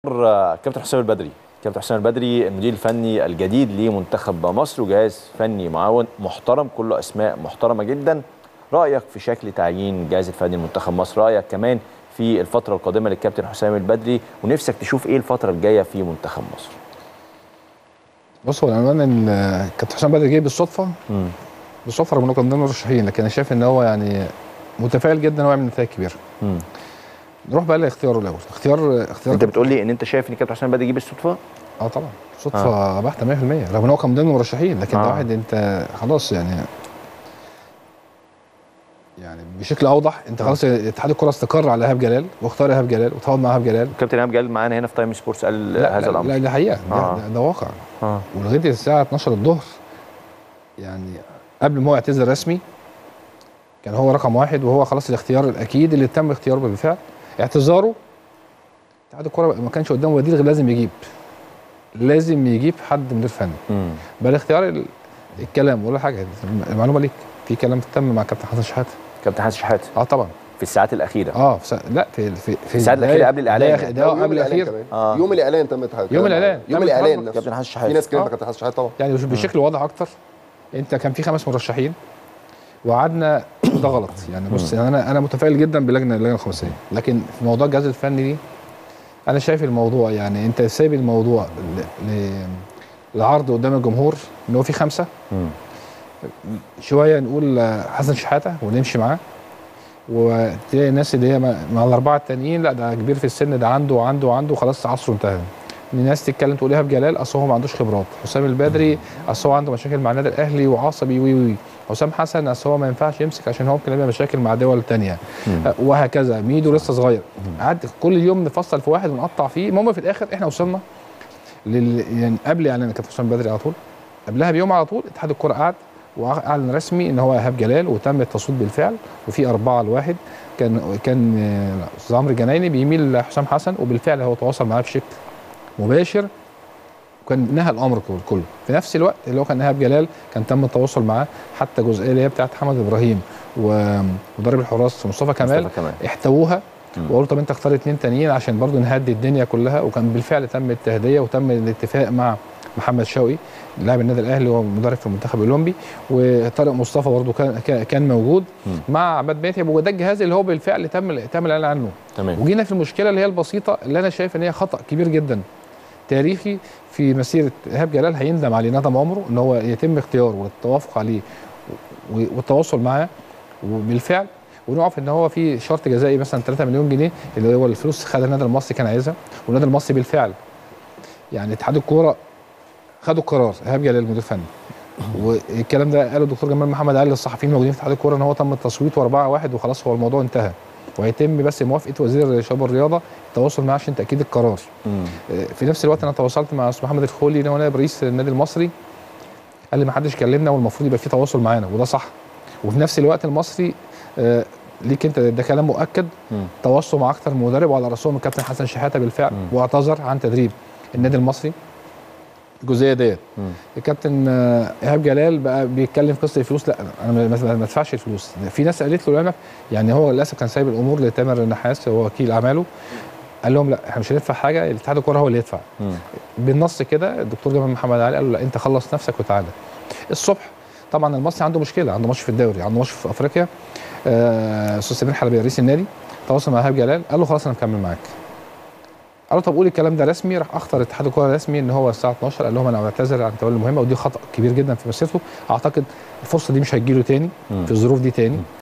كابتن حسام البدري كابتن حسام البدري المدير الفني الجديد لمنتخب مصر وجهاز فني معاون محترم كله اسماء محترمه جدا رايك في شكل تعيين الجهاز الفني لمنتخب مصر رايك كمان في الفتره القادمه للكابتن حسام البدري ونفسك تشوف ايه الفتره الجايه في منتخب مصر بص هو العنوان ان كابتن حسام بدري جه بالصدفه امم بالصدفه رغم انه كان من ضمن المرشحين لكن انا شايف ان هو يعني متفائل جدا ان هو يعمل نتائج كبيره امم نروح بقى لاختياره الاول اختيار اختيار انت بتقول لي ان انت شايف ان كابتن حسام البدري جه بالصدفه اه طبعا صدفه بحته 100% رغم ان هو كان من ضمن المرشحين لكن آه. ده واحد انت خلاص يعني يعني بشكل اوضح انت خلاص اتحاد الكره استقر على ايهاب جلال واختار ايهاب جلال وتفاوض مع ايهاب جلال كابتن ايهاب جلال معانا هنا في تايم سبورتس قال لا هذا لا, الامر لا ده حقيقه ده, آه. ده, ده واقع اه ولغايه الساعه 12 الظهر يعني قبل ما هو يعتزل رسمي كان هو رقم واحد وهو خلاص الاختيار الاكيد اللي تم اختياره بالفعل اعتذاره اتحاد الكره ما كانش قدامه بديل غير لازم يجيب لازم يجيب حد مدير فني امم بل اختيار ال- الكلام ولا حاجه المعلومه ليك في كلام تم مع كابتن حسن شحاته كابتن حسن شحاته اه طبعا في الساعات الاخيره اه في سا... لا في في في الساعات الأخيرة بداية- قبل الإعلان بداية- يعني. ده يوم قبل الاخير كمان آه. يوم الاعلان تم التحدث يوم الإعلان. يوم تم الاعلان التحدث. نفسه كابتن حسن في شحاته ناس كده آه. كابتن حسن شحاته طبعا يعني مش بشكل واضح اكتر انت كان في خمس مرشحين وقعدنا ده غلط يعني بص يعني انا انا متفائل جدا بلجنه اللجنه الخماسيه لكن في موضوع الجهاز الفني دي انا شايف الموضوع يعني انت سايب الموضوع ل... ل... لعرض قدام الجمهور ان هو في خمسه امم شويه نقول آه، حسن شحاته ونمشي معاه وتلاقي الناس اللي هي مع مع الاربعه التانيين لا ده كبير في السن ده عنده وعنده وعنده خلاص عصره انتهى الناس تتكلم تقول ايهاب جلال اصل هو ما عندوش خبرات حسام البدري اصل هو عنده مشاكل مع النادي الاهلي وعصبي وي وي حسام حسن اصل هو ما ينفعش يمسك عشان هو ممكن يعمل مشاكل مع دول تانية مم. آه، وهكذا ميدو لسه صغير قعد كل يوم نفصل في واحد ونقطع فيه المهم في الاخر احنا وصلنا لل... يعني قبل اعلان كابتن حسام بدري على طول قبلها بيوم على طول اتحاد الكره قعد واعلن رسمي ان هو ايهاب جلال وتم التصويت بالفعل وفي أربعة لواحد كان كان آه، استاذ عمرو الجنايني بيميل لحسام حسن وبالفعل هو تواصل معاه بشكل مباشر وكان نهى الامر كل- كله في نفس الوقت اللي هو كان ايهاب جلال كان تم التواصل معاه حتى الجزئيه اللي هي بتاعت حمد ابراهيم و- ومدرب الحراس مصطفى كمال مصطفى كمان احتووها مم. وقالوا طب انت اختار اتنين تانيين عشان برضو نهدي الدنيا كلها وكان بالفعل تم التهديه وتم الاتفاق مع محمد شوقي لاعب النادي الاهلي وهو مدرب في المنتخب الاولمبي وطارق مصطفى برضو كان كان- كان موجود مم. مع عماد ماتي وده الجهاز اللي هو بالفعل تم تم الاعلان عنه تمام وجينا في المشكله اللي هي البسيطه اللي انا شايف ان هي خطا كبير جدا تاريخي في مسيره ايهاب جلال هيندم عليه ندم عمره ان هو يتم اختياره والتوافق عليه و- والتواصل معاه وبالفعل ونقف ان هو في شرط جزائي مثلا 3 مليون جنيه اللي هو الفلوس خدها النادي المصري كان عايزها والنادي المصري بالفعل يعني اتحاد الكوره خدوا القرار ايهاب جلال المدير الفني والكلام ده قاله الدكتور جمال محمد علي للصحفيين الموجودين في اتحاد الكوره ان هو تم التصويت و4 واحد وخلاص هو الموضوع انتهى وهيتم بس موافقه وزير الشباب والرياضه التواصل معاه عشان تاكيد القرار امم في نفس الوقت انا تواصلت مع استاذ محمد الخولي اللي هو نائب رئيس النادي المصري قال لي ما حدش كلمنا والمفروض يبقى في تواصل معانا وده صح وفي نفس الوقت المصري آه، ليك انت ده كلام مؤكد مم. تواصلوا مع اكثر من مدرب وعلى راسهم الكابتن حسن شحاته بالفعل مم. واعتذر عن تدريب النادي المصري الجزئيه ديت مم. الكابتن آه، ايهاب جلال بقى بيتكلم في قصه الفلوس لا انا ما- ما ما ادفعش الفلوس في ناس قالت له لعلمك يعني هو للاسف كان سايب الامور لتامر النحاس هو وكيل اعماله قال لهم لا احنا مش هندفع حاجه الاتحاد الكوره هو اللي يدفع مم. بالنص كده الدكتور جمال محمد علي قال له لا انت خلص نفسك وتعالى الصبح طبعا المصري عنده مشكله عنده ماتش في الدوري عنده ماتش في افريقيا آه، استاذ سمير حلبي رئيس النادي تواصل مع ايهاب جلال قال له خلاص انا مكمل معاك قال له طب قول الكلام ده رسمي راح اخطر اتحاد الكوره رسمي ان هو الساعه 12 قال لهم انا بعتذر عن تولي المهمه ودي خطا كبير جدا في مسيرته اعتقد الفرصه دي مش هتجيله تاني مم. في الظروف دي تاني